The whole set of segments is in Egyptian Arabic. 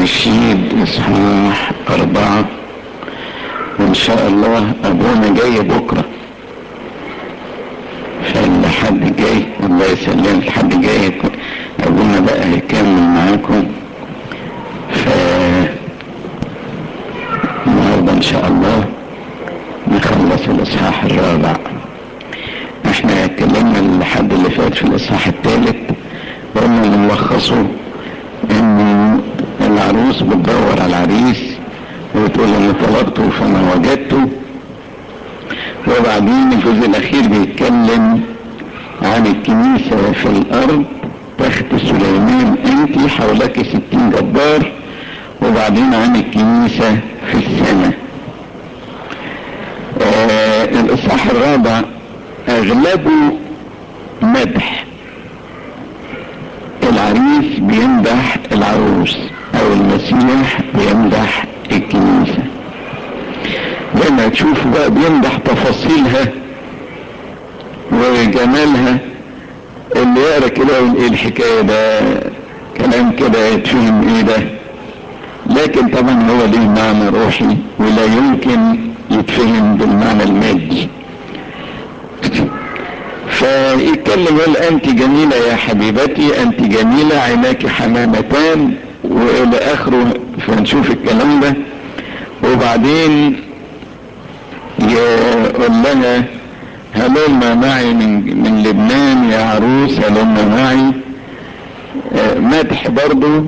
النشيد اصحاح اربعة وان شاء الله ابونا جاي بكرة فاللي حد جاي الله يسلمك حد جاي ابونا بقى هيكمل معاكم ف النهارده ان شاء الله نخلص الاصحاح الرابع احنا اتكلمنا الحد اللي فات في الاصحاح الثالث قلنا نلخصه ان العروس بتدور على العريس وتقول انا طلبته فانا وجدته وبعدين الجزء الاخير بيتكلم عن الكنيسة في الارض تحت سليمان انت حولك ستين جبار وبعدين عن الكنيسة في السماء آه الاصحاح الرابع اغلبه مدح العريس بيمدح العروس او المسيح بيمدح الكنيسة زي ما تشوفوا بقى بيمدح تفاصيلها وجمالها اللي يقرا كده يقول ايه الحكاية ده كلام كده يتفهم ايه ده لكن طبعا هو ليه معنى روحي ولا يمكن يتفهم بالمعنى المادي فيتكلم يقول انت جميلة يا حبيبتي انت جميلة عيناك حمامتان والى اخره فنشوف الكلام ده وبعدين يقول لها هلما معي من, من لبنان يا عروس هلما معي مدح برضو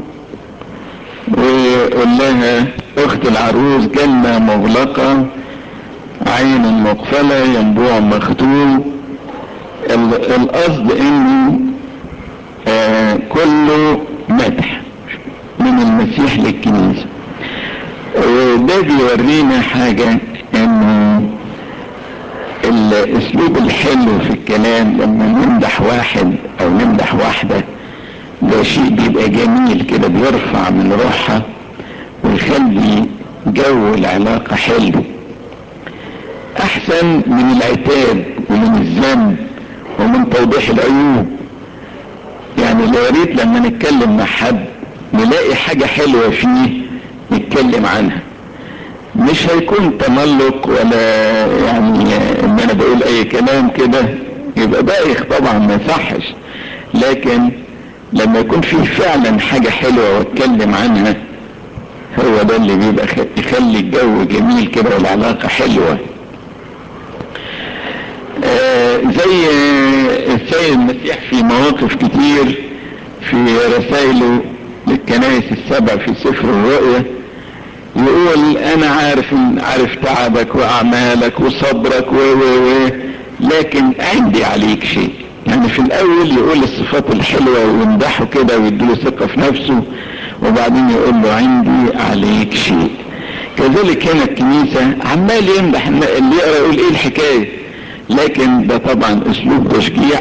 ويقول لها اخت العروس جنة مغلقة عين مقفلة ينبوع مختوم القصد انه آه كله مدح من المسيح للكنيسة وده بيورينا حاجة انه الاسلوب الحلو في الكلام لما نمدح واحد او نمدح واحدة ده شيء بيبقى جميل كده بيرفع من روحها ويخلي جو العلاقة حلو احسن من العتاب ومن الذنب ومن توضيح العيوب يعني لو ريت لما نتكلم مع حد نلاقي حاجة حلوة فيه نتكلم عنها مش هيكون تملق ولا يعني ان انا بقول اي كلام كده يبقى بايخ طبعا ما يصحش لكن لما يكون فيه فعلا حاجة حلوة واتكلم عنها هو ده اللي بيبقى يخلي الجو جميل كده والعلاقة حلوة آه زي السيد المسيح في مواقف كتير في رسائله للكنائس السبع في سفر الرؤيا يقول انا عارف عارف تعبك واعمالك وصبرك و و و لكن عندي عليك شيء يعني في الاول يقول الصفات الحلوة ويمدحه كده ويديله ثقة في نفسه وبعدين يقول له عندي عليك شيء كذلك هنا الكنيسة عمال يمدح اللي يقرأ يقول ايه الحكاية لكن ده طبعا اسلوب تشجيع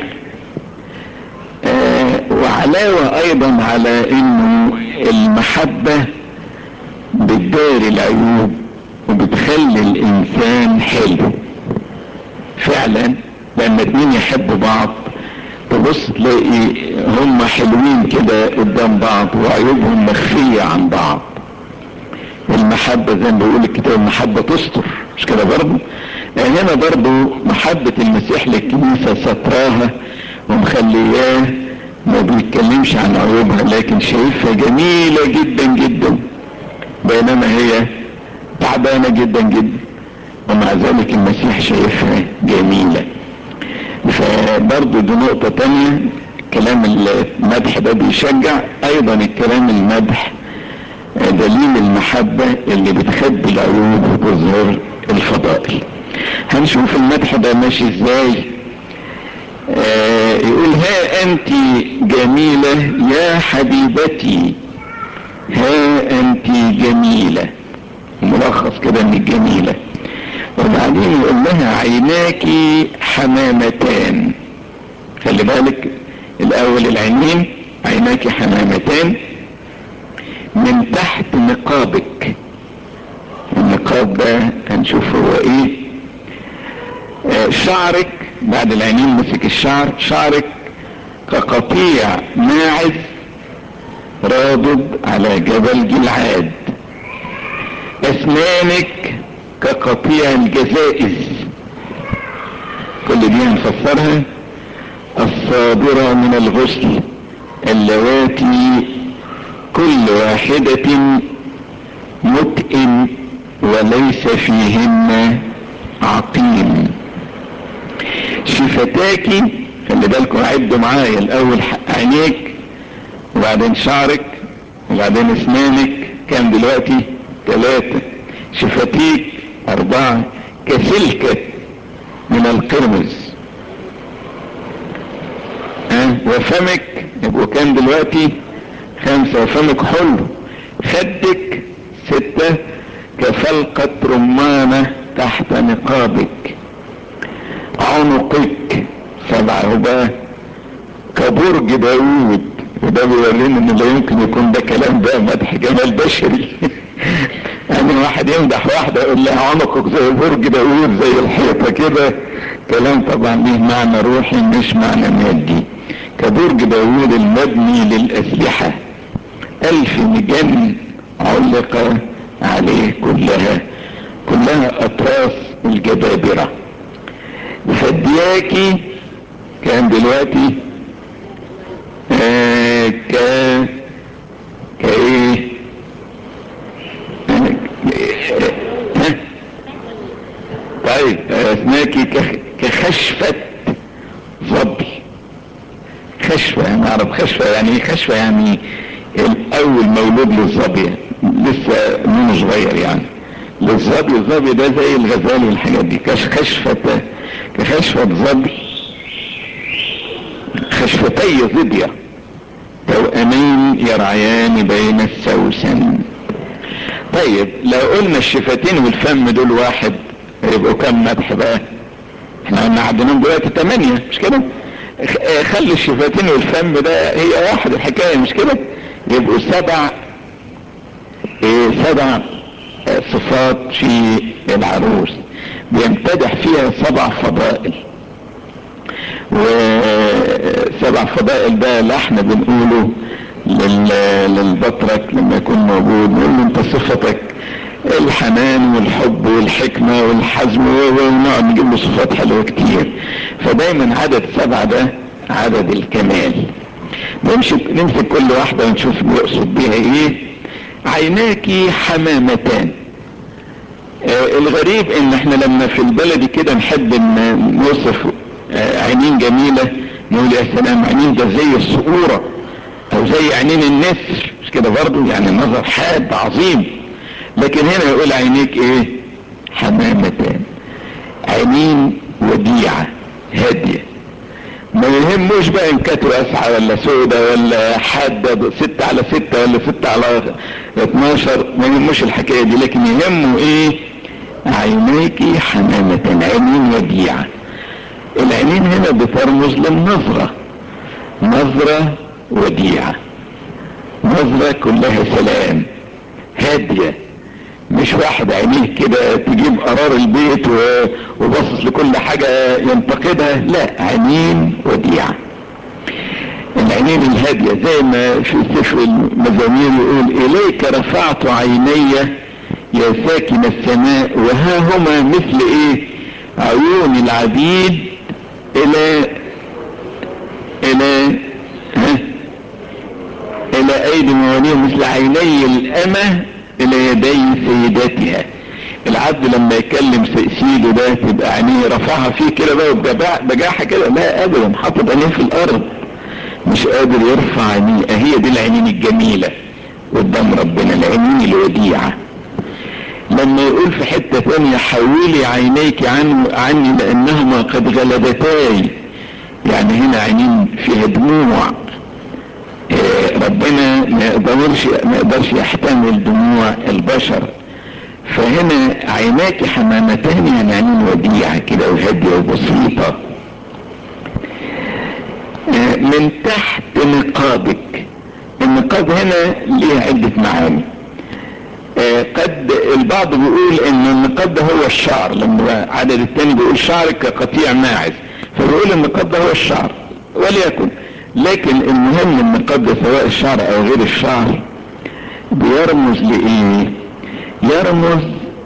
آه وعلاوة ايضا على انه المحبة بتداري العيوب وبتخلي الانسان حلو فعلا لما اتنين يحبوا بعض تبص تلاقي هم حلوين كده قدام بعض وعيوبهم مخفية عن بعض المحبة زي ما بيقول الكتاب المحبة تستر مش كده برضه هنا برضه محبة المسيح للكنيسة ستراها ومخلياه ما بيتكلمش عن عيوبها لكن شايفها جميلة جدا جدا بينما هي تعبانة جدا جدا ومع ذلك المسيح شايفها جميلة فبرضه دي نقطة تانية كلام المدح ده بيشجع ايضا الكلام المدح دليل المحبة اللي بتخبي العيوب وتظهر الفضائل هنشوف المدح ده ماشي ازاي آه يقول ها انت جميلة يا حبيبتي ها انت جميلة ملخص كده انك جميلة وبعدين يقول لها عيناكي حمامتان خلي بالك الاول العينين عيناكي حمامتان من تحت نقابك النقاب ده هنشوف هو ايه آه شعرك بعد العينين مسك الشعر شعرك كقطيع ماعز رابض على جبل جلعاد اسنانك كقطيع الجزائز كل دي هنفسرها الصادرة من الغسل اللواتي كل واحدة متئن وليس فيهن عقيم شفتاكي خلي بالكم عدوا معايا الاول عينيك وبعدين شعرك وبعدين اسنانك كام دلوقتي ثلاثة شفتيك اربعة كسلكة من القرمز ها وفمك يبقوا كام دلوقتي خمسة وفمك حلو خدك ستة كفلقة رمانة تحت نقابك عنقك سبعة وبقى كبرج داوود وده بيورينا ان لا يمكن يكون ده كلام بقى مدح جمال بشري يعني واحد يمدح واحدة يقول لها عنقك زي برج داوود زي الحيطة كده كلام طبعا ليه معنى روحي مش معنى مادي كبرج داوود المبني للأسلحة ألف مجن علق عليه كلها كلها أطراف الجبابرة فدياكي كان دلوقتي آه ك كايه آه طيب اسماكي كخشفة ظبي خشفة يعني اعرف خشفة يعني ايه خشفة يعني الاول مولود للظبي لسه منه صغير يعني للظبي الظبي ده زي الغزال والحاجات دي كخشفة كخشفة ظبي خشفتي ظبية توأمين يرعيان بين السوسن طيب لو قلنا الشفتين والفم دول واحد يبقوا كم مدح بقى احنا قلنا عدناهم دلوقتي ثمانية مش كده خلي الشفتين والفم ده هي واحد الحكاية مش كده يبقوا سبع ايه سبع صفات في العروس بيمتدح فيها سبع فضائل وسبع فضائل ده اللي احنا بنقوله للبطرك لما يكون موجود نقول له انت صفتك الحنان والحب والحكمة والحزم ونقعد نجيب له صفات حلوة كتير فدايما عدد سبعة ده عدد الكمال نمسك نمسك كل واحدة ونشوف بيقصد بيها ايه عيناكي حمامتان آه الغريب ان احنا لما في البلد كده نحب ان نوصف آه عينين جميلة نقول يا سلام عينين ده زي الصقورة او زي عينين النسر مش كده برضو يعني نظر حاد عظيم لكن هنا يقول عينيك ايه حمامتان عينين وديعة هادية ما يهموش بقى ان كانت واسعة ولا سودة ولا حادة ستة على ستة ولا ستة على اتناشر ما يهموش الحكاية دي لكن يهمه ايه عينيك حمامة عينين وديعة العينين هنا بترمز للنظرة نظرة وديعة نظرة كلها سلام هادية مش واحد عينيه كده تجيب قرار البيت وباصص لكل حاجة ينتقدها لا عينين وديعة العينين الهادية زي ما في سفر المزامير يقول إليك رفعت عيني يا ساكن السماء وها هما مثل ايه عيون العبيد الى الى ها الى ايدي مواليهم مثل عيني الامة الى يدي سيداتها العبد لما يكلم سيده ده تبقى عينيه رفعها فيه كده بقى بجاحة كده لا ابدا حاطط عينيه في الارض مش قادر يرفع عينيه هي دي العينين الجميلة قدام ربنا العينين الوديعة لما يقول في حتة ثانية حولي عينيك عن عني لانهما قد غلبتاي يعني هنا عينين فيها دموع إيه ربنا ما يقدرش ما يقدرش يحتمل دموع البشر فهنا عيناك حمامتان يعني عينين وديعة كده وهادية وبسيطة إيه من تحت نقابك النقاب هنا ليه عدة معاني إيه قد البعض بيقول ان النقاب ده هو الشعر لما عدد التاني بيقول شعرك كقطيع ماعز فبيقول النقاب ده هو الشعر وليكن لكن المهم النقاب ده سواء الشعر او غير الشعر بيرمز لايه يرمز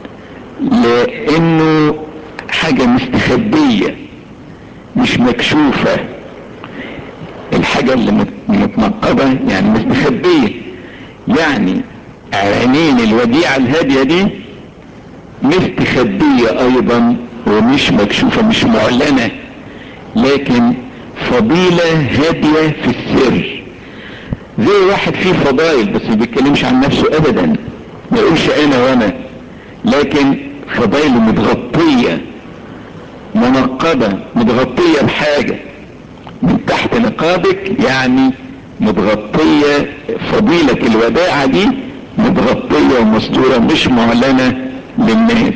لانه حاجة مستخبية مش مكشوفة الحاجة اللي متنقبة يعني مستخبية يعني عينين الوديعة الهادية دي مستخبية ايضا ومش مكشوفة مش معلنة لكن فضيلة هادية في السر زي واحد فيه فضائل بس ما بيتكلمش عن نفسه ابدا ما يقولش انا وانا لكن فضائله متغطية منقبة متغطية بحاجة من تحت نقابك يعني متغطية فضيلة الوداعة دي متغطية ومستورة مش معلنة للناس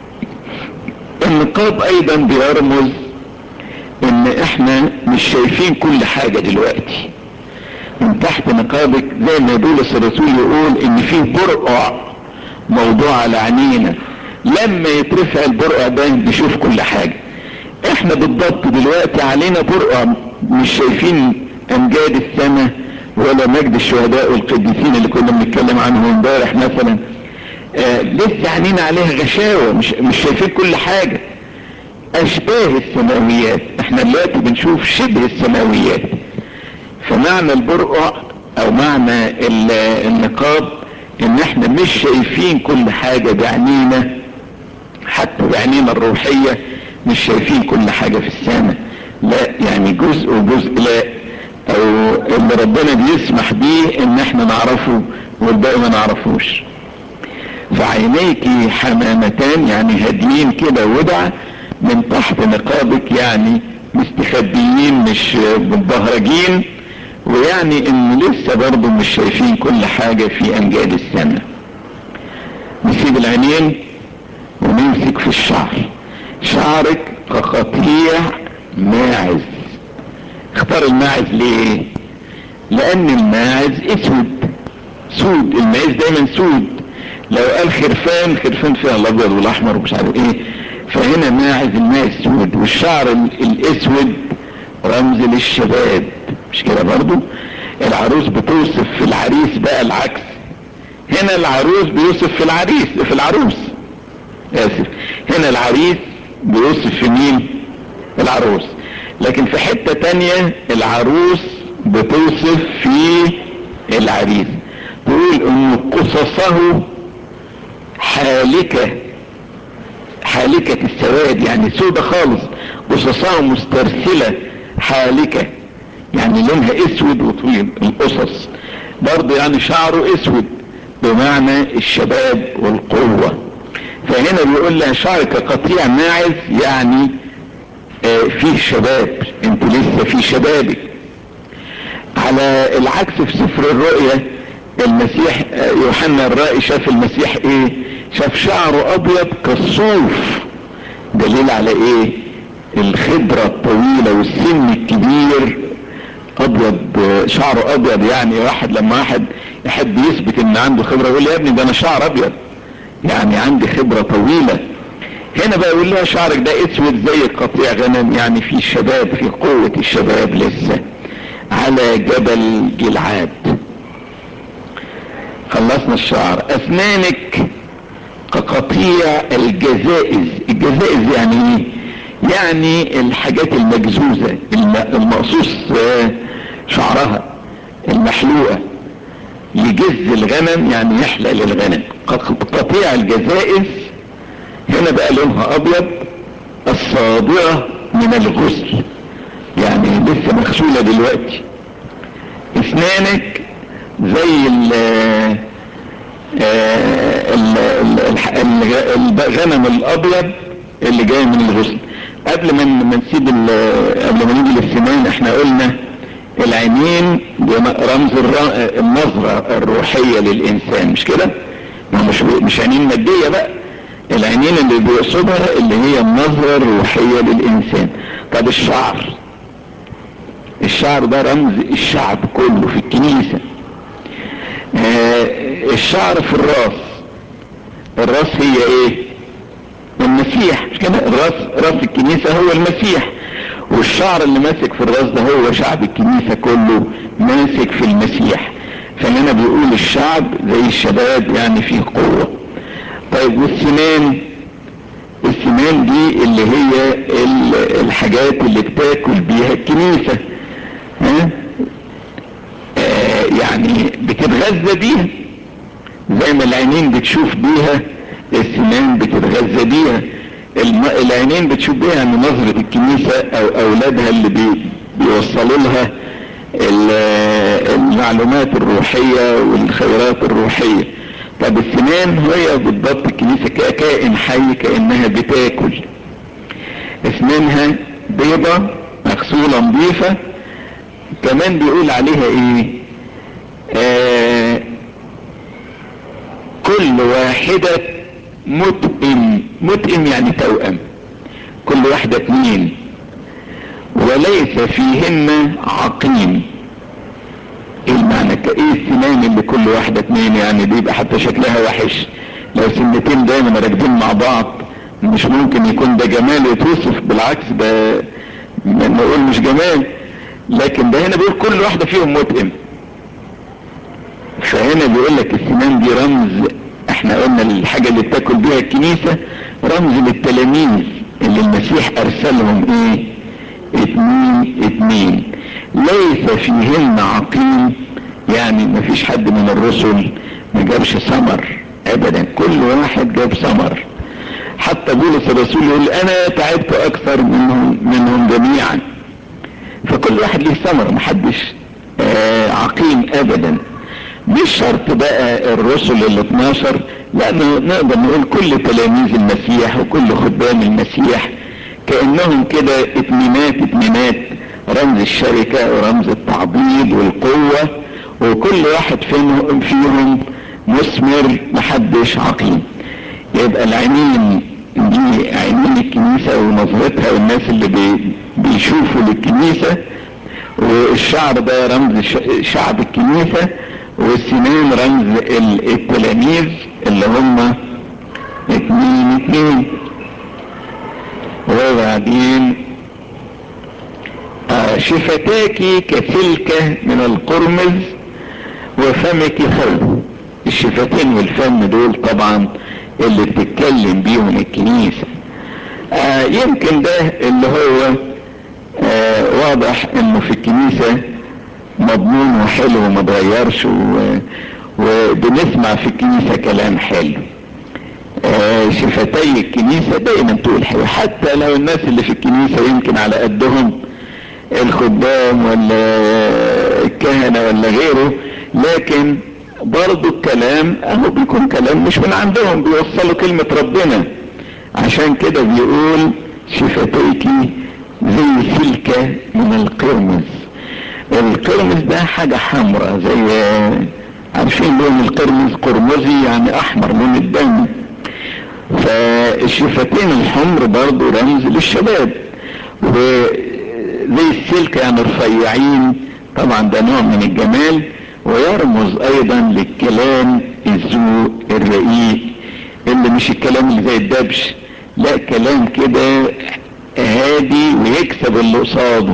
النقاب ايضا بيرمز ان احنا مش شايفين كل حاجة دلوقتي من تحت نقابك زي ما بولس الرسول يقول ان فيه برقع موضوع على عينينا لما يترفع البرقع ده نشوف كل حاجة احنا بالضبط دلوقتي علينا برقع مش شايفين امجاد السماء ولا مجد الشهداء والقديسين اللي كنا بنتكلم عنهم امبارح مثلا آه لسه عينينا عليها غشاوة مش, مش شايفين كل حاجة اشباه السماويات احنا دلوقتي بنشوف شبه السماويات فمعنى البرقع او معنى النقاب ان احنا مش شايفين كل حاجة بعينينا حتى بعينينا الروحية مش شايفين كل حاجة في السماء لا يعني جزء وجزء لا او اللي ربنا بيسمح بيه ان احنا نعرفه والباقي ما نعرفوش فعينيك حمامتان يعني هاديين كده ودع من تحت نقابك يعني مستخبيين مش متبهرجين ويعني ان لسه برضه مش شايفين كل حاجة في امجاد السماء نسيب العينين ونمسك في الشعر شعرك كقطيع ماعز اختار الماعز ليه لان الماعز اسود سود الماعز دايما سود لو قال خرفان خرفان فيها الابيض والاحمر ومش عارف ايه فهنا ماعز الماء السود والشعر الاسود رمز للشباب مش كده برضو العروس بتوصف في العريس بقى العكس هنا العروس بيوصف في العريس في العروس اسف هنا العريس بيوصف في مين العروس لكن في حتة تانية العروس بتوصف في العريس تقول ان قصصه حالكة حالكة السواد يعني سودة خالص قصصها مسترسلة حالكة يعني لونها اسود وطويل القصص برضه يعني شعره اسود بمعنى الشباب والقوة فهنا بيقول لها شعرك قطيع ماعز يعني آه فيه شباب انت لسه في شبابك على العكس في سفر الرؤيا المسيح آه يوحنا الرائي شاف المسيح ايه شاف شعره ابيض كالصوف دليل على ايه الخبرة الطويلة والسن الكبير ابيض شعره ابيض يعني واحد لما واحد يحب يثبت ان عنده خبرة يقول لي يا ابني ده انا شعر ابيض يعني عندي خبرة طويلة هنا بقى يقول لها شعرك ده اسود زي قطيع غنم يعني في شباب في قوة الشباب لسه على جبل جلعاد خلصنا الشعر اسنانك كقطيع الجزائز الجزائز يعني ايه يعني الحاجات المجزوزة المقصوص شعرها المحلوقة يجز الغنم يعني يحلق للغنم قطيع الجزائز هنا بقى لونها ابيض الصادرة من الغسل يعني لسه مغسولة دلوقتي اسنانك زي ال الغنم الابيض اللي جاي من الغسل قبل ما نسيب قبل ما نيجي للسنان احنا قلنا العينين رمز النظرة الروحية للانسان مش كده مش مش عينين مادية بقى العينين اللي بيقصدها اللي هي النظرة الروحية للانسان طب الشعر الشعر ده رمز الشعب كله في الكنيسة آه الشعر في الراس الراس هي ايه المسيح مش كده الراس راس الكنيسة هو المسيح والشعر اللي ماسك في الراس ده هو شعب الكنيسة كله ماسك في المسيح فهنا بيقول الشعب زي الشباب يعني فيه قوة طيب والسنان السنان دي اللي هي الحاجات اللي بتاكل بيها الكنيسة ها آه يعني بتتغذى بيها زي ما العينين بتشوف بيها السنان بتتغذى بيها العينين بتشوف بيها يعني نظرة الكنيسة او اولادها اللي بي بيوصلوا لها المعلومات الروحية والخيرات الروحية طب السنان هي بالضبط الكنيسة كائن حي كأنها بتاكل اسنانها بيضة مغسولة نظيفة كمان بيقول عليها ايه آه كل واحدة متئم متئم يعني توأم كل واحدة اتنين وليس فيهن عقيم ايه المعنى ايه السنان اللي كل واحدة اتنين يعني دي يبقى حتى شكلها وحش لو سنتين دايما راكبين مع بعض مش ممكن يكون ده جمال يتوصف بالعكس ده نقول مش جمال لكن ده هنا بيقول كل واحدة فيهم متئم فهنا بيقول لك السنان دي رمز احنا قلنا الحاجة اللي بتاكل بيها الكنيسة رمز للتلاميذ اللي المسيح ارسلهم ايه اتنين اتنين ليس فيهن عقيم يعني ما فيش حد من الرسل ما جابش ثمر ابدا كل واحد جاب ثمر حتى بولس الرسول يقول انا تعبت اكثر منهم منهم جميعا فكل واحد ليه ثمر محدش آه عقيم ابدا مش شرط بقى الرسل ال 12 لا نقدر نقول كل تلاميذ المسيح وكل خدام المسيح كانهم كده اتميمات اتميمات رمز الشركة ورمز التعبيد والقوة وكل واحد فيهم فيهم مثمر محدش عقيم يبقى العينين دي عينين الكنيسة ونظرتها والناس اللي بي بيشوفوا للكنيسة والشعر ده رمز شعب الكنيسة والسنان رمز التلاميذ اللي هم اتنين اتنين وبعدين آه شفتاك كسلكة من القرمز وفمك حلو الشفتين والفم دول طبعا اللي بتتكلم بيهم الكنيسة آه يمكن ده اللي هو آه واضح انه في الكنيسة مضمون وحلو وما اتغيرش وبنسمع في الكنيسة كلام حلو آه شفتي الكنيسة دايما تقول حلو حتى لو الناس اللي في الكنيسة يمكن على قدهم الخدام ولا الكهنة ولا غيره لكن برضو الكلام اهو بيكون كلام مش من عندهم بيوصلوا كلمة ربنا عشان كده بيقول شفتيك زي سلكة من القرمز القرمز ده حاجة حمراء زي عارفين لون القرمز قرمزي يعني احمر لون الدم فالشفتين الحمر برضو رمز للشباب وزي السلك يعني رفيعين طبعا ده نوع من الجمال ويرمز ايضا للكلام الذوق الرقيق اللي مش الكلام اللي زي الدبش لا كلام كده هادي ويكسب اللي قصاده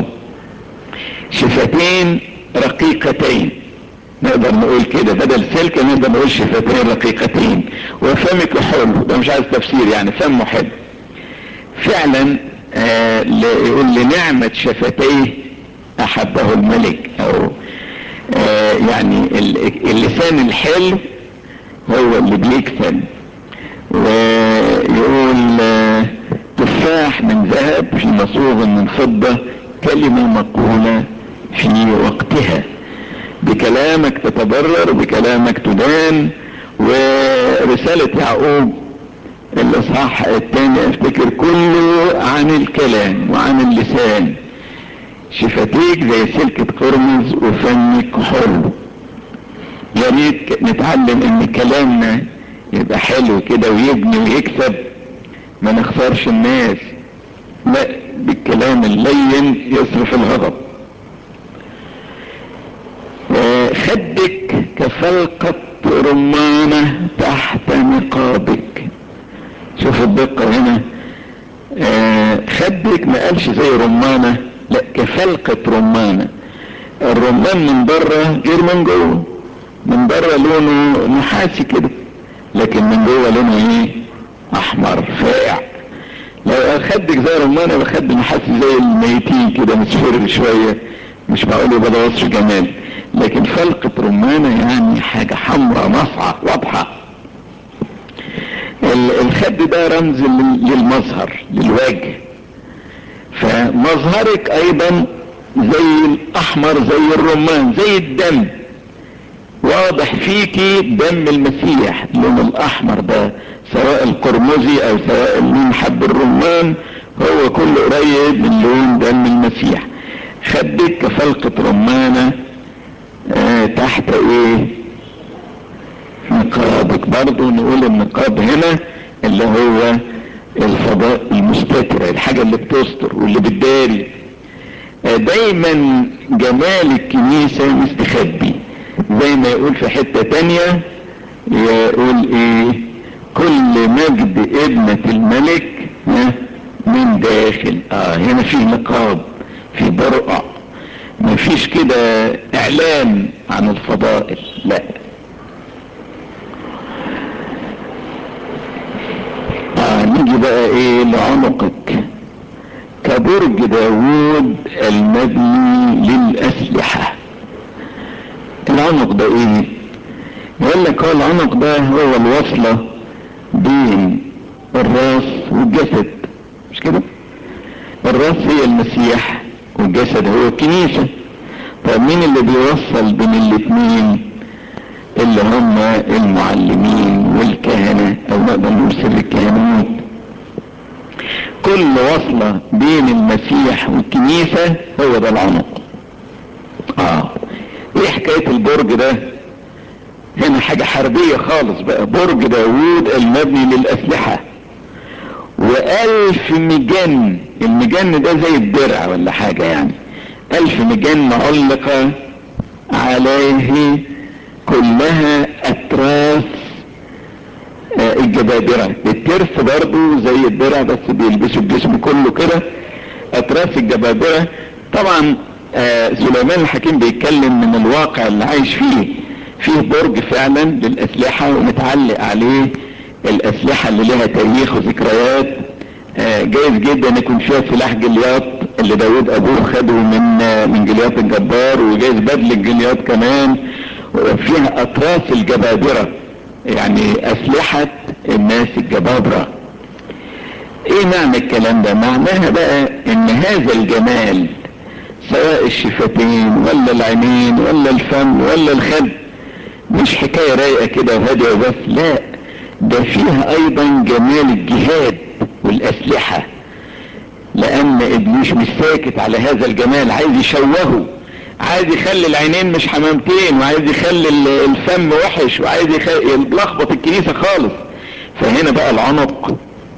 شفتين رقيقتين نقدر نقول كده بدل سلك نقدر نقول شفتين رقيقتين وفمك حلو ده مش عايز تفسير يعني فمه حلو فعلا آه يقول لنعمة شفتيه احبه الملك او آه يعني اللسان الحلو هو اللي بيكسب ويقول آه تفاح من ذهب في مصوغ من فضة كلمة مقولة في وقتها بكلامك تتبرر بكلامك تدان ورسالة يعقوب الاصحاح الثاني افتكر كله عن الكلام وعن اللسان شفتيك زي سلكة قرمز وفمك حلو يا ريت نتعلم ان كلامنا يبقى حلو كده ويبني ويكسب ما نخسرش الناس لا بالكلام اللين يصرف الغضب خدك كفلقة رمانة تحت نقابك شوف الدقة هنا خدك ما قالش زي رمانة لا كفلقة رمانة الرمان من بره غير من جوه من بره لونه نحاسي كده لكن من جوه لونه ايه احمر فاقع لو خدك زي رمانة يبقى خد نحاسي زي الميتين كده مصفر شوية مش معقول يبقى ده وصف جمال لكن فلقة رمانة يعني حاجة حمراء نصعة واضحة الخد ده رمز للمظهر للوجه فمظهرك ايضا زي الاحمر زي الرمان زي الدم واضح فيكي دم المسيح اللون الاحمر ده سواء القرمزي او سواء اللون حب الرمان هو كله قريب من لون دم المسيح خدك كفلقة رمانة آه تحت ايه نقابك برضو نقول النقاب هنا اللي هو الفضاء المستترة الحاجة اللي بتستر واللي بتداري آه دايما جمال الكنيسة مستخبي زي ما يقول في حتة تانية يقول ايه كل مجد ابنة الملك من داخل اه هنا في نقاب في برقع مفيش كده اعلان عن الفضائل لا آه نيجي بقى ايه لعنقك كبرج داوود المبني للاسلحه العنق ده ايه يقول لك هو العنق ده هو الوصلة بين الراس والجسد مش كده الراس هي المسيح والجسد هو الكنيسة طب مين اللي بيوصل بين الاتنين اللي هم المعلمين والكهنة او نقدر نقول سر الكهنوت كل وصلة بين المسيح والكنيسة هو ده العنق اه ايه حكاية البرج ده هنا حاجة حربية خالص بقى برج داوود المبني للأسلحة وألف مجن المجن ده زي الدرع ولا حاجة يعني ألف مجن معلقة عليه كلها أتراس آه الجبابرة الترس برضو زي الدرع بس بيلبسوا الجسم كله كده أتراس الجبابرة طبعا آه سليمان الحكيم بيتكلم من الواقع اللي عايش فيه فيه برج فعلا للأسلحة ومتعلق عليه الأسلحة اللي لها تاريخ وذكريات آه جايز جدا يكون فيها سلاح جلياط اللي داود أبوه خده من آه من جلياط الجبار وجايز بدل الجلياط كمان وفيها أطراس الجبابرة يعني أسلحة الناس الجبابرة ايه معنى الكلام ده معناها بقى ان هذا الجمال سواء الشفتين ولا العينين ولا الفم ولا الخد مش حكاية رايقة كده وهادية وبس لا ده فيها ايضا جمال الجهاد والاسلحة لان ابليس مش ساكت على هذا الجمال عايز يشوهه عايز يخلي العينين مش حمامتين وعايز يخلي الفم وحش وعايز يلخبط الكنيسة خالص فهنا بقى العنق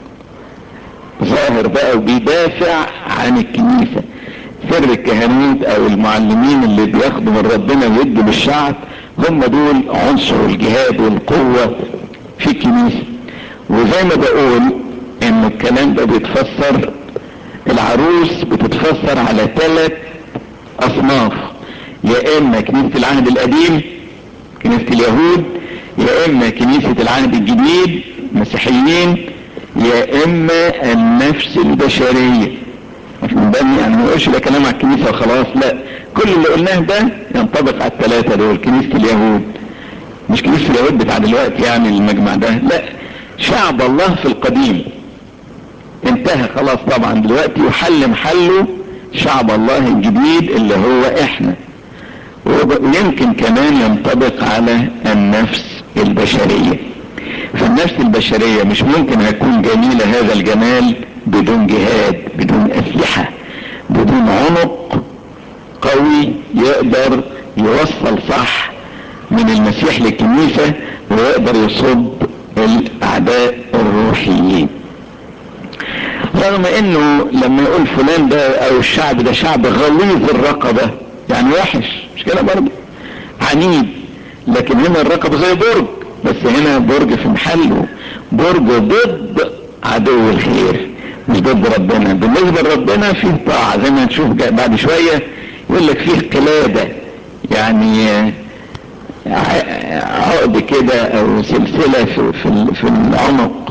ظاهر بقى وبيدافع عن الكنيسة سر الكهنوت او المعلمين اللي بياخدوا من ربنا ويدوا للشعب هم دول عنصر الجهاد والقوة في الكنيسة وزي ما بقول ان الكلام ده بيتفسر العروس بتتفسر على ثلاث اصناف يا اما كنيسة العهد القديم كنيسة اليهود يا اما كنيسة العهد الجديد مسيحيين يا اما النفس البشرية يعني ما نقولش ده كلام على الكنيسة وخلاص لا كل اللي قلناه ده ينطبق على الثلاثة دول كنيسة اليهود مش كنيسة اليهود بتاع دلوقتي يعني المجمع ده لا شعب الله في القديم انتهى خلاص طبعا دلوقتي وحل محله شعب الله الجديد اللي هو احنا ويمكن كمان ينطبق على النفس البشرية فالنفس البشرية مش ممكن هتكون جميلة هذا الجمال بدون جهاد بدون اسلحة بدون عنق قوي يقدر يوصل صح من المسيح للكنيسة ويقدر يصد الاعداء الروحيين رغم انه لما يقول فلان ده او الشعب ده شعب غليظ الرقبة يعني وحش مش كده برضه عنيد لكن هنا الرقبة زي برج بس هنا برج في محله برج ضد عدو الخير مش ضد ربنا بالنسبة لربنا فيه طاعة زي ما نشوف بعد شوية يقول لك فيه قلادة يعني عقد كده او سلسلة في, في, في العنق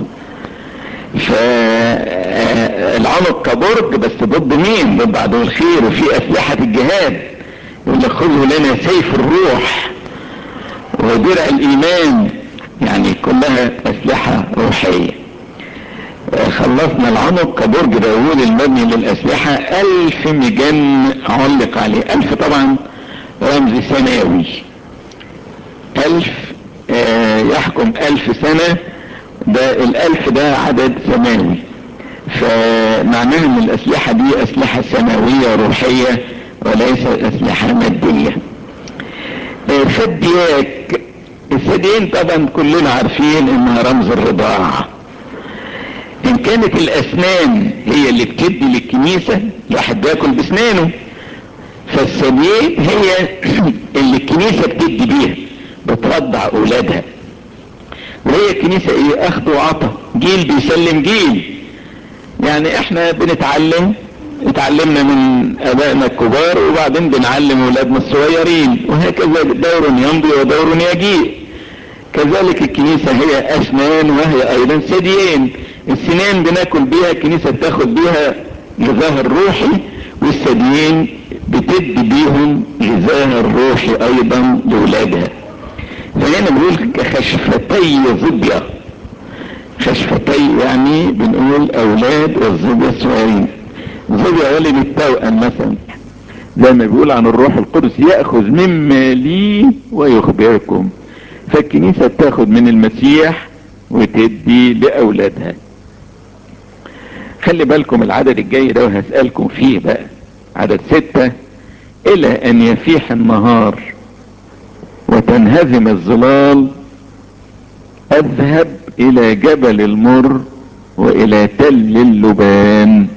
فالعنق كبرج بس ضد مين ضد عدو الخير وفي اسلحة الجهاد يقول لك خذوا لنا سيف الروح ودرع الايمان يعني كلها اسلحة روحية خلصنا العنق كبرج داوود المبني للاسلحة الف مجن علق عليه الف طبعا رمز سماوي الف آه يحكم الف سنة ده الالف ده عدد سماوي فمعناها ان الاسلحة دي اسلحة سماوية روحية وليس اسلحة مادية آه فدياك الثديين طبعا كلنا عارفين انها رمز الرضاعة ان كانت الاسنان هي اللي بتدي للكنيسة الواحد بياكل باسنانه فالثديين هي اللي الكنيسة بتدي بيها بترضع اولادها وهي الكنيسة ايه اخذ وعطى جيل بيسلم جيل يعني احنا بنتعلم اتعلمنا من ابائنا الكبار وبعدين بنعلم اولادنا الصغيرين وهكذا دور يمضي ودور يجيء كذلك الكنيسة هي اسنان وهي ايضا ثديين السنان بناكل بيها الكنيسة بتاخد بيها غذاها الروحي والثديين بتدي بيهم غذاها الروحي ايضا لاولادها فهنا بنقول كخشفتي ظبية خشفتي يعني بنقول اولاد والظبية الصغيرين ظبية ولد التوأم مثلا زي ما بيقول عن الروح القدس يأخذ مما لي ويخبركم فالكنيسة بتاخد من المسيح وتدي لأولادها خلي بالكم العدد الجاي ده وهسألكم فيه بقى عدد ستة إلى أن يفيح النهار وتنهزم الظلال أذهب إلى جبل المر وإلى تل اللبان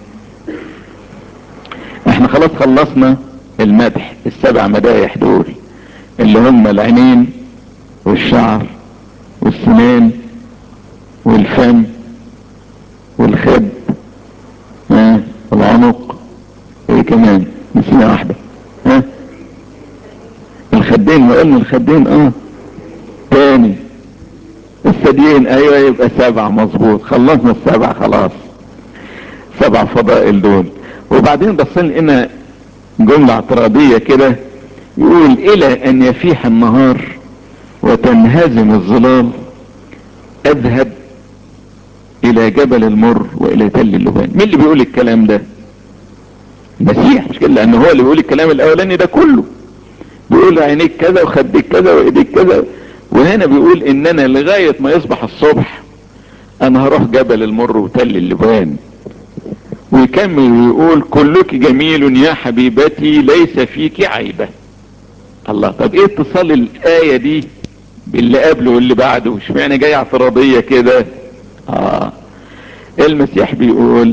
احنا خلاص خلصنا المدح السبع مدايح دول اللي هم العينين والشعر والسنان والفم والخد ها العنق ايه كمان نسينا واحدة ها الخدين ما قلنا الخدين اه تاني الثديين ايوه يبقى سبع مظبوط خلصنا السبع خلاص سبع فضائل دول وبعدين بصين لنا جملة اعتراضية كده يقول الى ان يفيح النهار وتنهزم الظلال اذهب الى جبل المر والى تل اللبان مين اللي بيقول الكلام ده المسيح مش كده لان هو اللي بيقول الكلام الاولاني ده كله بيقول عينيك كذا وخدك كذا وايديك كذا وهنا بيقول ان انا لغاية ما يصبح الصبح انا هروح جبل المر وتل اللبان ويكمل ويقول كلك جميل يا حبيبتي ليس فيك عيبة الله طب ايه اتصال الآية دي باللي قبله واللي بعده مش معنى جاي اعتراضية كده اه المسيح بيقول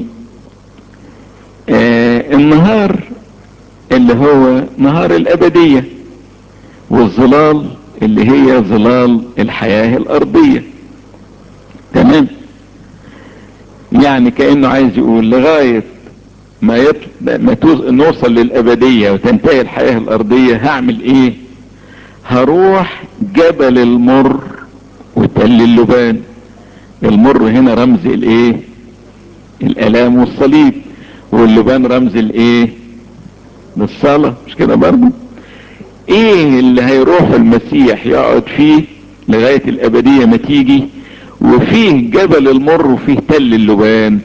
آه النهار اللي هو نهار الابدية والظلال اللي هي ظلال الحياة الارضية تمام يعني كأنه عايز يقول لغاية ما, يطل... ما توز... نوصل للأبدية وتنتهي الحياة الأرضية هعمل إيه هروح جبل المر وتل اللبان المر هنا رمز الإيه الألام والصليب واللبان رمز الإيه للصلاة مش كده برضه إيه اللي هيروح المسيح يقعد فيه لغاية الأبدية ما تيجي وفيه جبل المر وفيه تل اللبان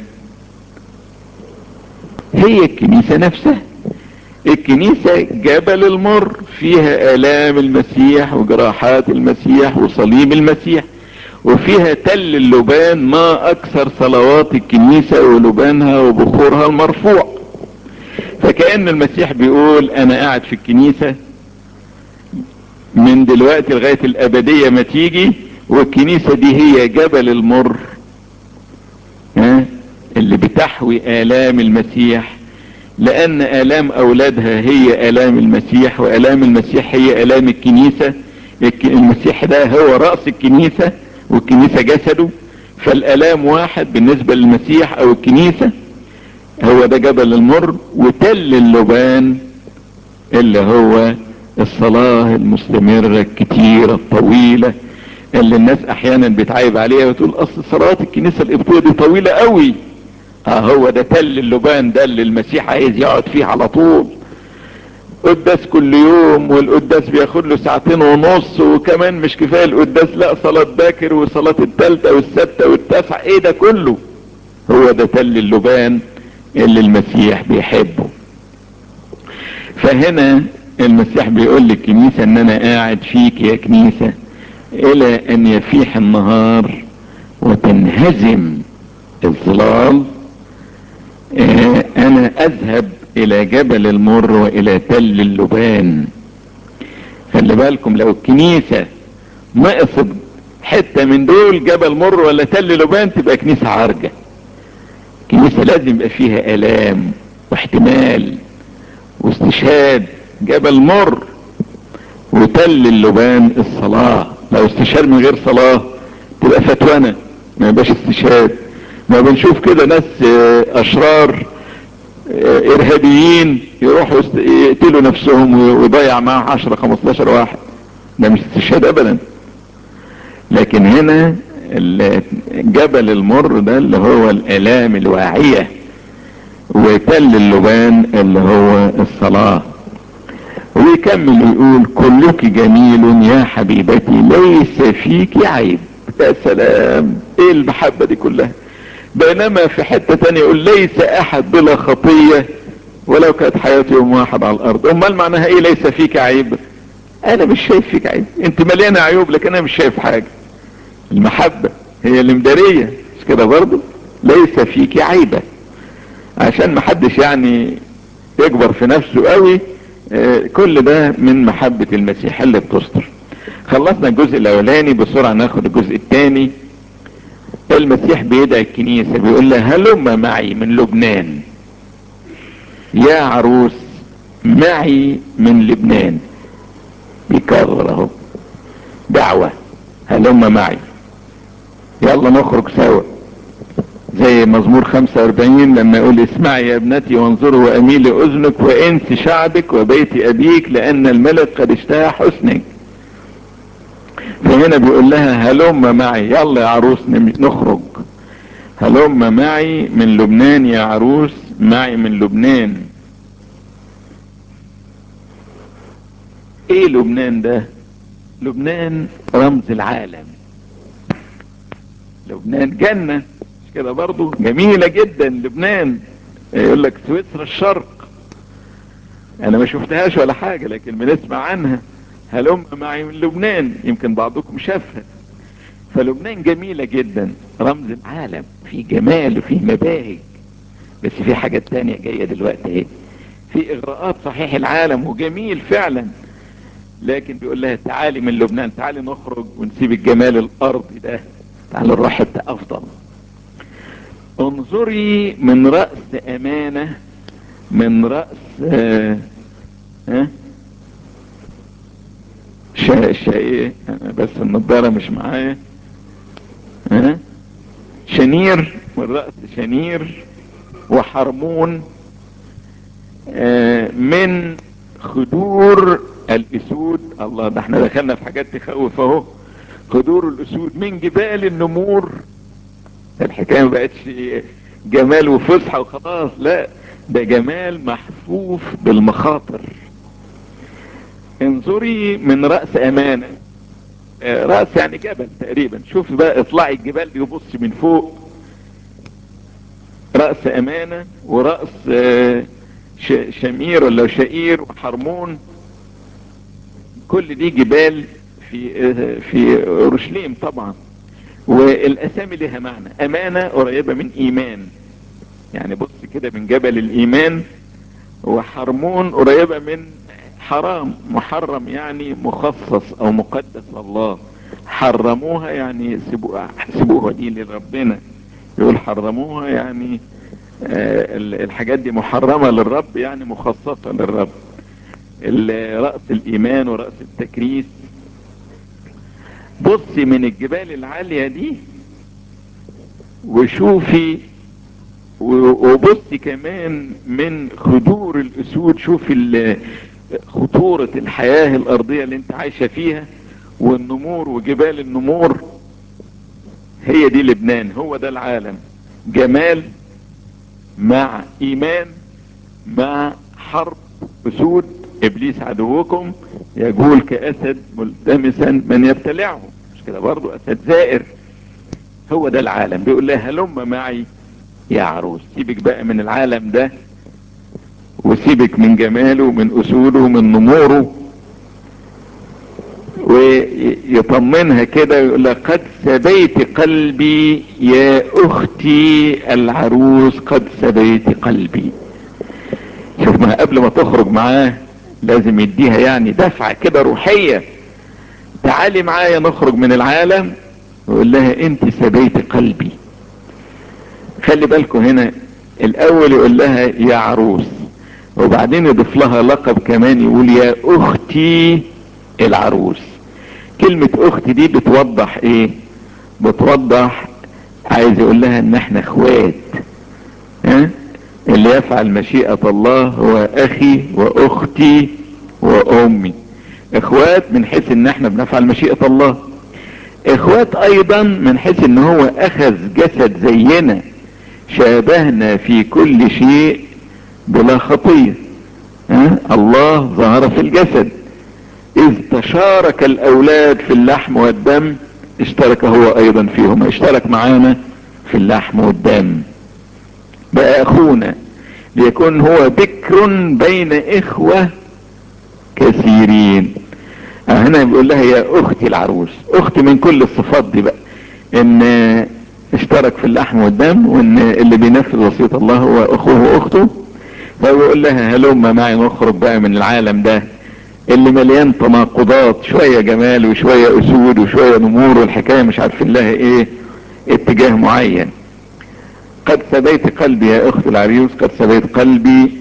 هي الكنيسة نفسها الكنيسة جبل المر فيها آلام المسيح وجراحات المسيح وصليب المسيح وفيها تل اللبان ما أكثر صلوات الكنيسة ولبانها وبخورها المرفوع فكأن المسيح بيقول أنا قاعد في الكنيسة من دلوقتي لغاية الأبدية ما تيجي والكنيسة دي هي جبل المر ها اللي بتحوي آلام المسيح لأن آلام أولادها هي آلام المسيح وآلام المسيح هي آلام الكنيسة المسيح ده هو رأس الكنيسة والكنيسة جسده فالآلام واحد بالنسبة للمسيح أو الكنيسة هو ده جبل المر وتل اللبان اللي هو الصلاة المستمرة الكتيرة الطويلة اللي الناس احيانا بتعيب عليها وتقول اصل صلاة الكنيسة القبطية دي طويلة قوي اه هو ده تل اللبان ده اللي المسيح عايز يقعد فيه على طول قداس كل يوم والقداس بياخد له ساعتين ونص وكمان مش كفايه القداس لا صلاة باكر وصلاة التالتة والسادسة والتاسعة ايه ده كله هو ده تل اللبان اللي المسيح بيحبه فهنا المسيح بيقول للكنيسة ان انا قاعد فيك يا كنيسة الى ان يفيح النهار وتنهزم الظلال اه انا اذهب الى جبل المر والى تل اللبان خلي بالكم لو الكنيسة نقصت حتة من دول جبل مر ولا تل لبان تبقى كنيسة عارجة كنيسة لازم يبقى فيها الام واحتمال واستشهاد جبل مر وتل اللبان الصلاة لو استشهاد من غير صلاة تبقى فتوانة ما يبقاش استشهاد ما بنشوف كده ناس اشرار ارهابيين يروحوا يقتلوا نفسهم ويضيع معاه 10 15 واحد ده مش استشهاد ابدا لكن هنا جبل المر ده اللي هو الالام الواعية وتل اللبان اللي هو الصلاة ويكمل ويقول كلك جميل يا حبيبتي ليس فيك عيب يا سلام ايه المحبة دي كلها بينما في حتة تانية يقول ليس احد بلا خطية ولو كانت حياته يوم واحد على الارض امال معناها ايه ليس فيك عيب انا مش شايف فيك عيب انت مليانة عيوب لكن انا مش شايف حاجة المحبة هي اللي مدارية مش كده برضو ليس فيك عيبة عشان محدش يعني يكبر في نفسه قوي اه كل ده من محبة المسيح اللي بتستر خلصنا الجزء الاولاني بسرعة ناخد الجزء الثاني المسيح بيدعي الكنيسة بيقول لها هلم معي من لبنان يا عروس معي من لبنان بيكرر اهو دعوة هلم معي يلا نخرج سوا زي مزمور 45 لما يقول اسمعي يا ابنتي وانظروا واميل اذنك وانس شعبك وبيت ابيك لان الملك قد اشتهى حسنك فهنا بيقول لها هلم معي يلا يا عروس نخرج هلم معي من لبنان يا عروس معي من لبنان ايه لبنان ده لبنان رمز العالم لبنان جنة مش كده برضو جميلة جدا لبنان يقول لك سويسرا الشرق انا ما شفتهاش ولا حاجة لكن بنسمع عنها هلم معي من لبنان يمكن بعضكم شافها فلبنان جميلة جدا رمز العالم في جمال وفي مباهج بس في حاجات تانية جاية دلوقتي اهي في اغراءات صحيح العالم وجميل فعلا لكن بيقول لها تعالي من لبنان تعالي نخرج ونسيب الجمال الارضي ده تعالي نروح حتة افضل انظري من رأس امانة من رأس آه آه شا شا ايه انا بس النضارة مش معايا ها شنير من رأس شنير وحرمون آه من خدور الاسود الله ده احنا دخلنا في حاجات تخوف اهو خدور الاسود من جبال النمور الحكاية ما بقتش جمال وفسحة وخلاص لا ده جمال محفوف بالمخاطر انظري من رأس امانة آه رأس يعني جبل تقريبا شوف بقى اطلعي الجبال دي وبص من فوق رأس امانة ورأس آه شمير ولا شئير وحرمون كل دي جبال في آه في اورشليم طبعا والاسامي لها معنى امانة قريبة من ايمان يعني بص كده من جبل الايمان وحرمون قريبة من حرام محرم يعني مخصص او مقدس الله حرموها يعني سيبوها, سيبوها دي لربنا يقول حرموها يعني آه الحاجات دي محرمة للرب يعني مخصصة للرب رأس الايمان ورأس التكريس بصي من الجبال العالية دي وشوفي وبصي كمان من خدور الاسود شوف خطورة الحياة الارضية اللي انت عايشة فيها والنمور وجبال النمور هي دي لبنان هو ده العالم جمال مع ايمان مع حرب اسود ابليس عدوكم يجول كاسد ملتمسا من يبتلعه مش كده برضو اسد زائر هو ده العالم بيقول لها هلم معي يا عروس سيبك بقى من العالم ده وسيبك من جماله ومن اسوده ومن نموره ويطمنها كده ويقول لها قد سبيت قلبي يا اختي العروس قد سبيت قلبي شوف ما قبل ما تخرج معاه لازم يديها يعني دفعة كده روحية تعالي معايا نخرج من العالم ويقول لها انت سبيت قلبي خلي بالكم هنا الاول يقول لها يا عروس وبعدين يضيف لها لقب كمان يقول يا اختي العروس كلمة اختي دي بتوضح ايه بتوضح عايز يقول لها ان احنا اخوات ها اللي يفعل مشيئة الله هو اخي واختي وامي اخوات من حيث ان احنا بنفعل مشيئة الله اخوات ايضا من حيث ان هو اخذ جسد زينا شابهنا في كل شيء بلا خطية ها؟ الله ظهر في الجسد اذ تشارك الاولاد في اللحم والدم اشترك هو ايضا فيهما اشترك معانا في اللحم والدم بقى اخونا ليكون هو بكر بين اخوة كثيرين هنا بيقول لها يا اختي العروس اختي من كل الصفات دي بقى ان اشترك في اللحم والدم وان اللي بينفذ وصية الله هو اخوه واخته فبيقول لها هلم معي نخرج بقى من العالم ده اللي مليان تناقضات شوية جمال وشوية اسود وشوية نمور والحكاية مش عارفين لها ايه اتجاه معين قد سبيت قلبي يا اخت العريوس قد سبيت قلبي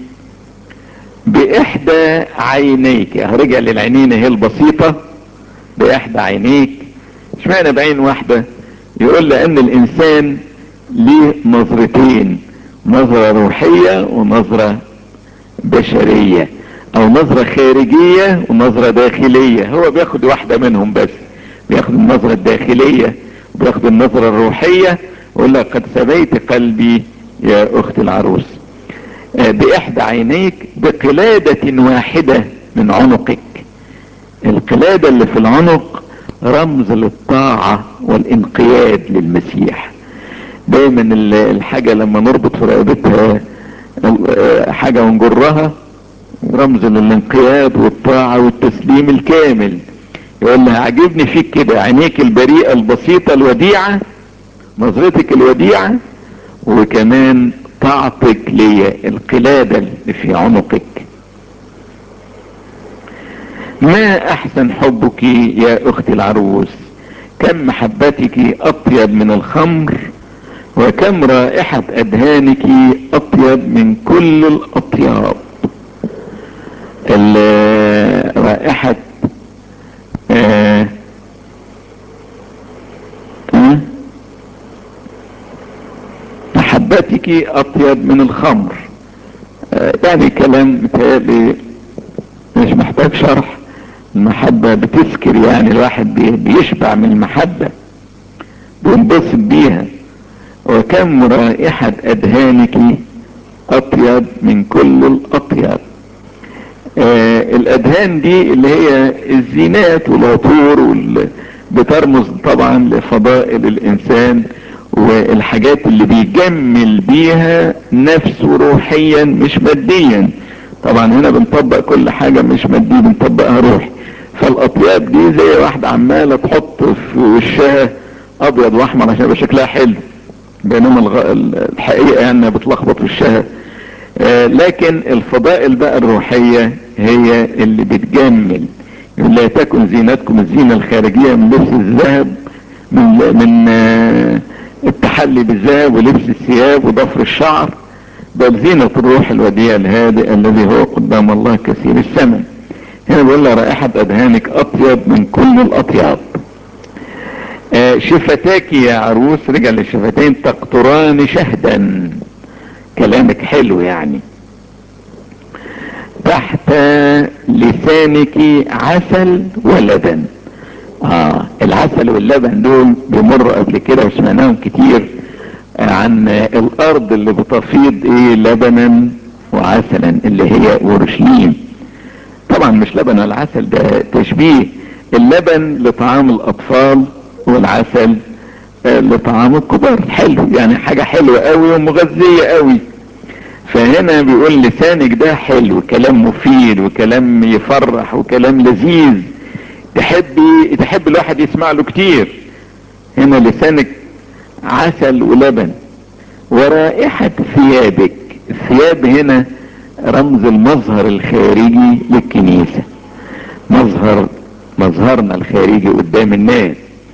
باحدى عينيك رجع للعينين هي البسيطة باحدى عينيك اشمعنى بعين واحدة يقول لان الانسان ليه نظرتين نظرة روحية ونظرة بشرية او نظرة خارجية ونظرة داخلية هو بياخد واحدة منهم بس بياخد النظرة الداخلية بياخد النظرة الروحية ويقول لك قد سبيت قلبي يا اخت العروس باحدى عينيك بقلادة واحدة من عنقك القلادة اللي في العنق رمز للطاعة والانقياد للمسيح دايما الحاجة لما نربط في رقبتها حاجة ونجرها رمز للانقياد والطاعة والتسليم الكامل يقول لها عجبني فيك كده عينيك البريئة البسيطة الوديعة نظرتك الوديعة وكمان طاعتك ليا القلادة اللي في عنقك ما احسن حبك يا اختي العروس كم محبتك اطيب من الخمر وكم رائحة ادهانك اطيب من كل الاطياب رائحة آه آه محبتك اطيب من الخمر آه يعني كلام متهيألي مش محتاج شرح المحبة بتسكر يعني الواحد بيشبع من المحبة بينبسط بيها وكم رائحة أدهانك أطيب من كل الأطيب آه الأدهان دي اللي هي الزينات والعطور وال... بترمز طبعا لفضائل الإنسان والحاجات اللي بيجمل بيها نفسه روحيا مش ماديا طبعا هنا بنطبق كل حاجة مش مادية بنطبقها روحي فالاطياب دي زي واحدة عمالة تحط في وشها ابيض واحمر عشان يبقى شكلها حلو بينما الغ... الحقيقة يعني بتلخبط وشها آه لكن الفضائل بقى الروحية هي اللي بتجمل لا تكن زينتكم الزينة الخارجية من لبس الذهب من من آه التحلي بالذهب ولبس الثياب وضفر الشعر بل زينة الروح الوديع الهادئ الذي هو قدام الله كثير الثمن هنا بيقول لها رائحة أدهانك أطيب من كل الأطياب آه شفتاك يا عروس رجع للشفتين تقطران شهدا كلامك حلو يعني تحت لسانك عسل ولبن اه العسل واللبن دول بيمروا قبل كده وسمعناهم كتير عن الارض اللي بتفيض ايه لبنا وعسلا اللي هي اورشليم طبعا مش لبن ولا عسل ده تشبيه اللبن لطعام الاطفال والعسل لطعام الكبار حلو يعني حاجة حلوة قوي ومغذية قوي فهنا بيقول لسانك ده حلو كلام مفيد وكلام يفرح وكلام لذيذ تحبي تحب الواحد يسمع له كتير هنا لسانك عسل ولبن ورائحة ثيابك الثياب هنا رمز المظهر الخارجي للكنيسة مظهر مظهرنا الخارجي قدام الناس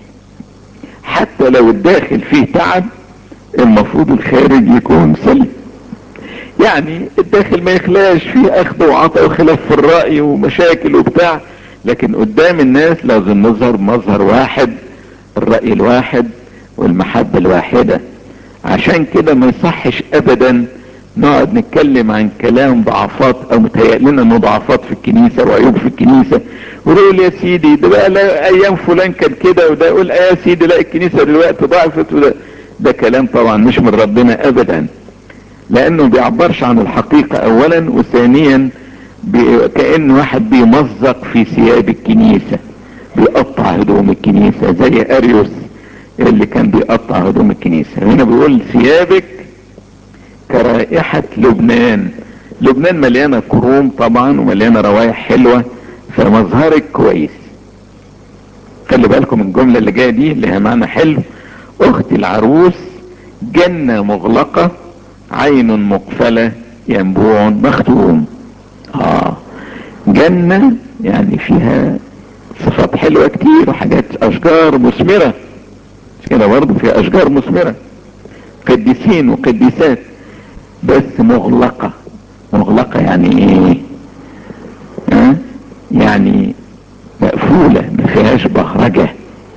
حتى لو الداخل فيه تعب المفروض الخارج يكون سليم يعني الداخل ما يخلاش فيه اخذ وعطاء وخلاف في الرأي ومشاكل وبتاع لكن قدام الناس لازم نظهر مظهر واحد الرأي الواحد والمحبة الواحدة عشان كده ما يصحش ابدا نقعد نتكلم عن كلام ضعفات او متهيأ لنا انه ضعفات في الكنيسة وعيوب في الكنيسة ونقول يا سيدي ده بقى لا ايام فلان كان كده وده يقول يا سيدي لا الكنيسة دلوقتي ضعفت وده ده كلام طبعا مش من ربنا ابدا لانه بيعبرش عن الحقيقة اولا وثانيا بي كأن واحد بيمزق في ثياب الكنيسة بيقطع هدوم الكنيسة زي اريوس اللي كان بيقطع هدوم الكنيسة هنا بيقول ثيابك كرائحة لبنان لبنان مليانة كروم طبعا ومليانة روايح حلوة فمظهرك كويس خلي بالكم الجملة اللي جاية دي لها معنى حلو اختي العروس جنة مغلقة عين مقفلة ينبوع مختوم اه جنة يعني فيها صفات حلوة كتير وحاجات اشجار مثمرة مش كده برضه فيها اشجار مثمرة قديسين وقديسات بس مغلقة مغلقة يعني ايه اه؟ يعني مقفولة ما فيهاش بهرجة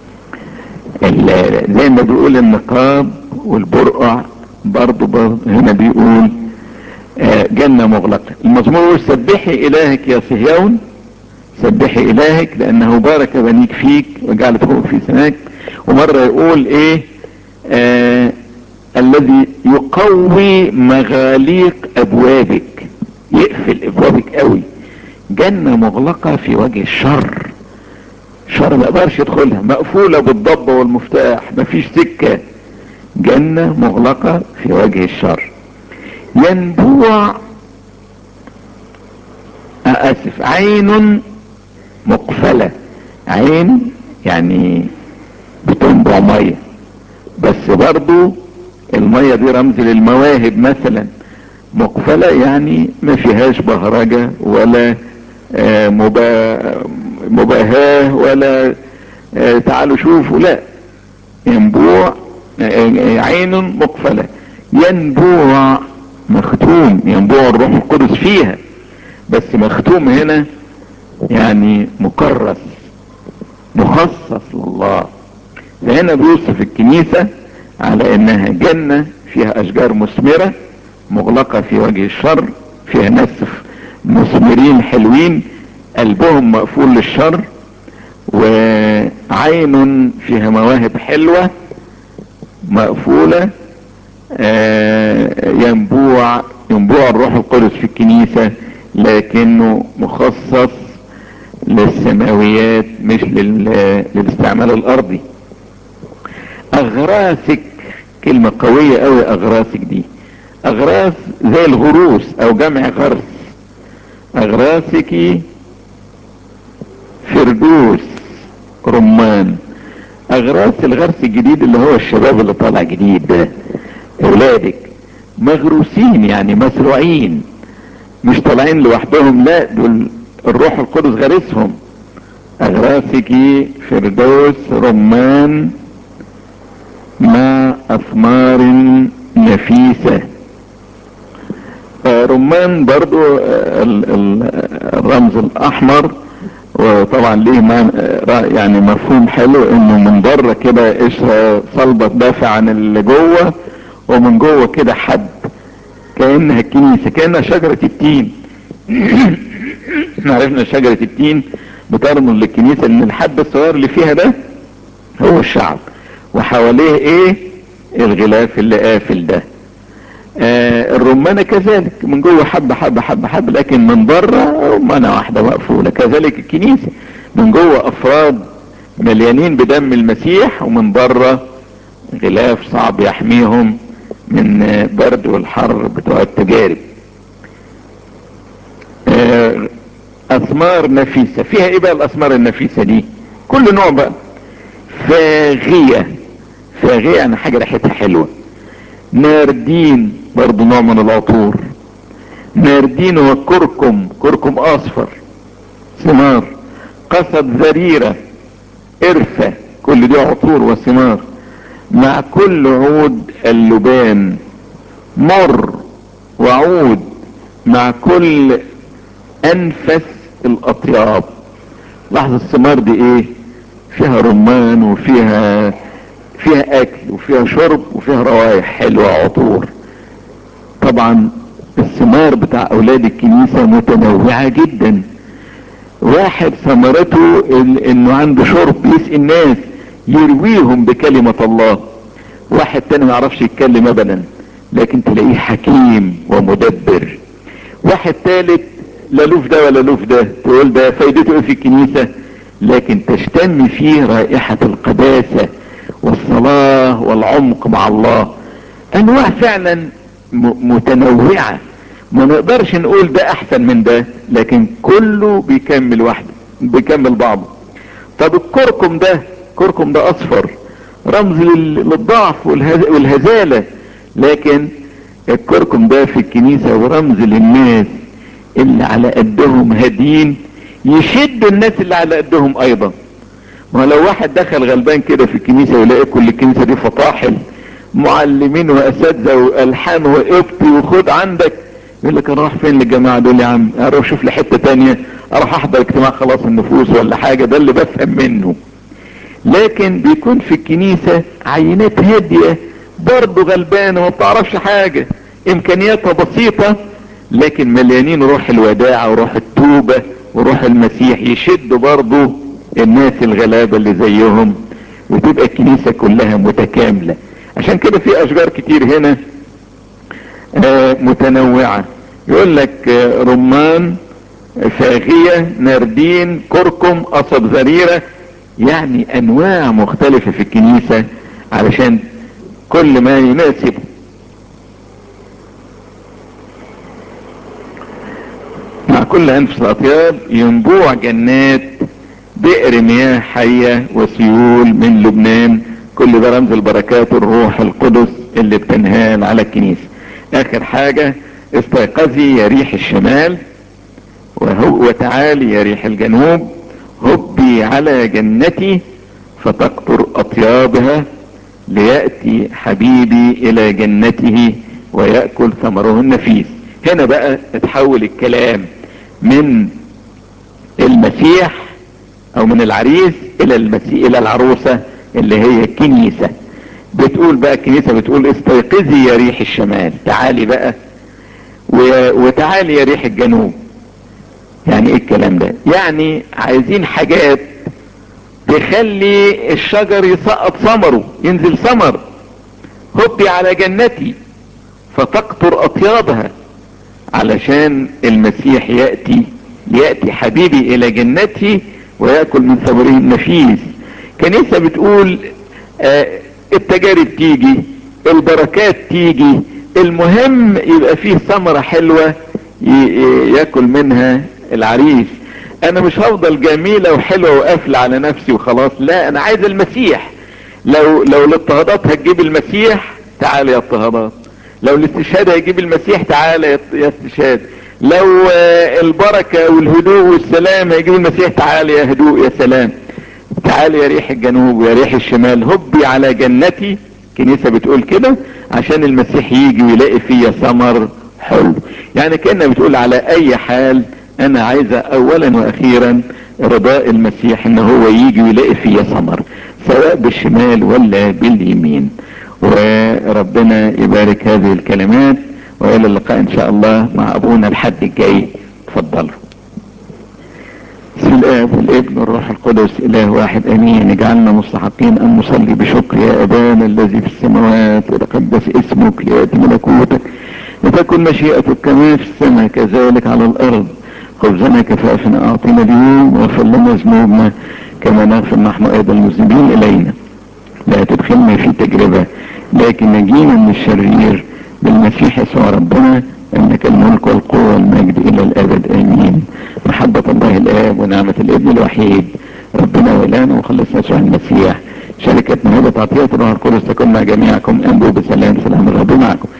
زي ما بيقول النقاب والبرقع برضو, برضو هنا بيقول آه جنة مغلقة المزمور يقول سبحي الهك يا صهيون سبحي الهك لانه بارك بنيك فيك وجعل فوق في سماك ومرة يقول ايه آه الذي يقوي مغاليق ابوابك يقفل ابوابك قوي جنة مغلقة في وجه الشر شر ما يقدرش يدخلها مقفولة بالضبة والمفتاح مفيش سكة جنة مغلقة في وجه الشر ينبوع اسف عين مقفلة عين يعني بتنبع مية بس برضو المية دي رمز للمواهب مثلا مقفلة يعني ما فيهاش بهرجة ولا آه مباهاة ولا آه تعالوا شوفوا لا ينبوع آه عين مقفلة ينبوع مختوم ينبوع الروح القدس فيها بس مختوم هنا يعني مكرس مخصص لله فهنا بيوصف الكنيسة على انها جنة فيها اشجار مثمرة مغلقة في وجه الشر فيها ناس مثمرين حلوين قلبهم مقفول للشر وعين فيها مواهب حلوة مقفولة ينبوع ينبوع الروح القدس في الكنيسة لكنه مخصص للسماويات مش للاستعمال الارضي اغراسك كلمة قوية قوي اغراسك دي اغراس زي الغروس او جمع غرس اغراسك فردوس رمان اغراس الغرس الجديد اللي هو الشباب اللي طالع جديد ده اولادك مغروسين يعني مزروعين مش طالعين لوحدهم لا دول الروح القدس غرسهم اغراسك فردوس رمان مع اثمار نفيسة رمان برضو الرمز الاحمر وطبعا ليه يعني مفهوم حلو انه من بره كده قشرة صلبة تدافع عن اللي جوه ومن جوه كده حد كأنها الكنيسة كأنها شجرة التين عرفنا شجرة التين بترمز للكنيسة ان الحب الصغير اللي فيها ده هو الشعب وحواليه ايه الغلاف اللي قافل ده آه الرمانة كذلك من جوه حبة حبة حبة حبة لكن من بره رمانة واحدة مقفولة كذلك الكنيسة من جوه افراد مليانين بدم المسيح ومن بره غلاف صعب يحميهم من برد والحر بتوع التجارب آه اثمار نفيسة فيها ايه بقى الاثمار النفيسة دي كل نوع بقى فاغية فاغية يعني حاجة ريحتها حلوة ناردين برضو نوع من العطور ناردين وكركم كركم اصفر ثمار قصب ذريرة قرفة كل دي عطور وثمار مع كل عود اللبان مر وعود مع كل انفس الاطياب لاحظ الثمار دي ايه فيها رمان وفيها فيها اكل وفيها شرب وفيها روايح حلوة عطور طبعا الثمار بتاع اولاد الكنيسة متنوعة جدا واحد ثمرته انه عنده شرب يسقي الناس يرويهم بكلمة الله واحد تاني ما يعرفش يتكلم ابدا لكن تلاقيه حكيم ومدبر واحد تالت لا لوف ده ولا لوف ده تقول ده فايدته ايه في الكنيسة لكن تشتم فيه رائحة القداسة والصلاة والعمق مع الله انواع فعلا متنوعة ما نقدرش نقول ده احسن من ده لكن كله بيكمل واحده بيكمل بعضه طب الكركم ده كركم ده اصفر رمز للضعف والهزالة لكن الكركم ده في الكنيسة ورمز للناس اللي على قدهم هادين يشد الناس اللي على قدهم ايضا ما لو واحد دخل غلبان كده في الكنيسة ويلاقي كل الكنيسة دي فطاحل معلمين واساتذة والحان وابتي وخد عندك يقول لك انا راح فين للجماعة دول يا عم اروح اشوف لي حتة تانية اروح احضر اجتماع خلاص النفوس ولا حاجة ده اللي بفهم منه لكن بيكون في الكنيسة عينات هادية برضه غلبانة ما بتعرفش حاجة امكانياتها بسيطة لكن مليانين روح الوداعة وروح التوبة وروح المسيح يشدوا برضه الناس الغلابة اللي زيهم وتبقى الكنيسة كلها متكاملة عشان كده في اشجار كتير هنا آه متنوعة يقول لك آه رمان فاغية ناردين كركم قصب زريرة يعني انواع مختلفة في الكنيسة علشان كل ما يناسب مع كل انفس الاطياب ينبوع جنات بئر مياه حية وسيول من لبنان كل ده رمز البركات الروح القدس اللي بتنهال على الكنيسة اخر حاجة استيقظي يا ريح الشمال وهو وتعالي يا ريح الجنوب هبي على جنتي فتقطر اطيابها ليأتي حبيبي الى جنته ويأكل ثمره النفيس هنا بقى اتحول الكلام من المسيح او من العريس الى المسيح الى العروسة اللي هي الكنيسة بتقول بقى الكنيسة بتقول استيقظي يا ريح الشمال تعالي بقى وتعالي يا ريح الجنوب يعني ايه الكلام ده يعني عايزين حاجات تخلي الشجر يسقط ثمره ينزل ثمر هبي على جنتي فتقطر اطيابها علشان المسيح يأتي يأتي حبيبي الى جنتي ويأكل من ثمره النفيس كنيسة بتقول آه التجارب تيجي البركات تيجي المهم يبقى فيه ثمرة حلوة ياكل منها العريس انا مش هفضل جميلة وحلوة وقافلة على نفسي وخلاص لا انا عايز المسيح لو لو الاضطهادات هتجيب المسيح تعال يا اضطهادات لو الاستشهاد هيجيب المسيح تعال يا استشهاد لو البركة والهدوء والسلام هيجيب المسيح تعال يا هدوء يا سلام تعال يا ريح الجنوب ويا ريح الشمال هبي على جنتي كنيسة بتقول كده عشان المسيح يجي ويلاقي فيا ثمر حلو يعني كأنها بتقول على اي حال انا عايزة اولا واخيرا رضاء المسيح ان هو يجي ويلاقي فيا ثمر سواء بالشمال ولا باليمين وربنا يبارك هذه الكلمات والى اللقاء ان شاء الله مع ابونا الحد الجاي تفضلوا بسم الاب والابن والروح القدس اله واحد امين اجعلنا مستحقين ان نصلي بشكر يا ابانا الذي في السماوات وتقدس اسمك لياتي ملكوتك لتكن مشيئتك كما في السماء كذلك على الارض خبزنا كفافنا اعطينا اليوم واغفر لنا ذنوبنا كما نغفر نحن ايضا المذنبين الينا لا تدخلنا في تجربة لكن نجينا من الشرير بالمسيح يسوع ربنا انك الملك والقوة والمجد الى الابد امين محبة الله الاب ونعمة الابن الوحيد ربنا ولانا وخلصنا يسوع المسيح شركة موهبة عطية الروح القدس تكون مع جميعكم انبوا بسلام سلام الرب معكم